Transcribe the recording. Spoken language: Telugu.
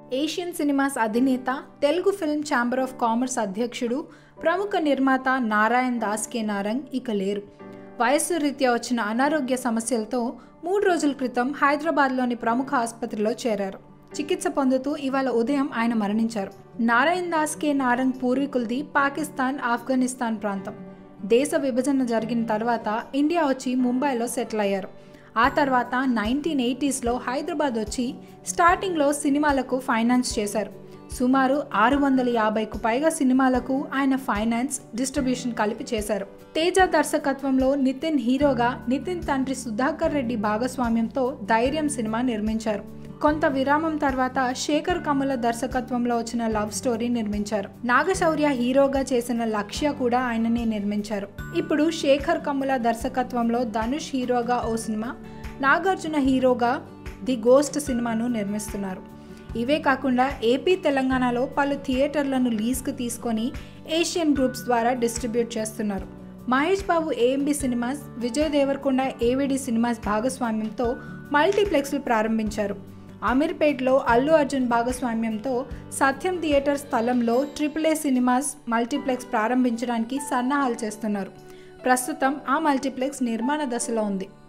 ఏషియన్ సినిమాస్ అధినేత Telugu film chamber of commerce అధ్యక్షుడు ప్రముఖ నిర్మాత నారాయణ్ దాస్ కే నారంగ్ ఇక లేరు వయస్సు రీత్యా వచ్చిన అనారోగ్య సమస్యలతో మూడు రోజుల క్రితం హైదరాబాద్లోని ప్రముఖ ఆసుపత్రిలో చేరారు చికిత్స పొందుతూ ఇవాళ ఉదయం ఆయన మరణించారు నారాయణ్ దాస్ కే నారంగ్ పూర్వీకులది పాకిస్తాన్ ఆఫ్ఘనిస్తాన్ ప్రాంతం దేశ విభజన జరిగిన తర్వాత ఇండియా వచ్చి ముంబైలో సెటిల్ అయ్యారు ఆ తర్వాత నైన్టీన్ ఎయిటీస్లో హైదరాబాద్ వచ్చి స్టార్టింగ్లో సినిమాలకు ఫైనాన్స్ చేశారు సుమారు ఆరు వందల యాభైకు పైగా సినిమాలకు ఆయన ఫైనాన్స్ డిస్ట్రిబ్యూషన్ కలిపి చేశారు తేజ దర్శకత్వంలో నితిన్ హీరోగా నితిన్ తండ్రి సుధాకర్ రెడ్డి భాగస్వామ్యంతో ధైర్యం సినిమా నిర్మించారు కొంత విరామం తర్వాత శేఖర్ కమల దర్శకత్వంలో వచ్చిన లవ్ స్టోరీ నిర్మించారు నాగశౌర్య హీరోగా చేసిన లక్ష్య కూడా ఆయననే నిర్మించారు ఇప్పుడు శేఖర్ కమల దర్శకత్వంలో ధనుష్ హీరోగా ఓ సినిమా నాగార్జున హీరోగా ది గోస్ట్ సినిమాను నిర్మిస్తున్నారు ఇవే కాకుండా ఏపీ తెలంగాణలో పలు థియేటర్లను లీజ్కి తీసుకొని ఏషియన్ గ్రూప్స్ ద్వారా డిస్ట్రిబ్యూట్ చేస్తున్నారు Mahesh Babu AMB cinemas Vijay Deverakonda AVD cinemas భాగస్వామ్యంతో మల్టీప్లెక్స్లు ప్రారంభించారు అమీర్పేట్లో అల్లు అర్జున్ భాగస్వామ్యంతో సత్యం థియేటర్ స్థలంలో ట్రిపుల్ ఏ సినిమాస్ మల్టీప్లెక్స్ ప్రారంభించడానికి సన్నాహాలు చేస్తున్నారు ప్రస్తుతం ఆ మల్టీప్లెక్స్ నిర్మాణ దశలో ఉంది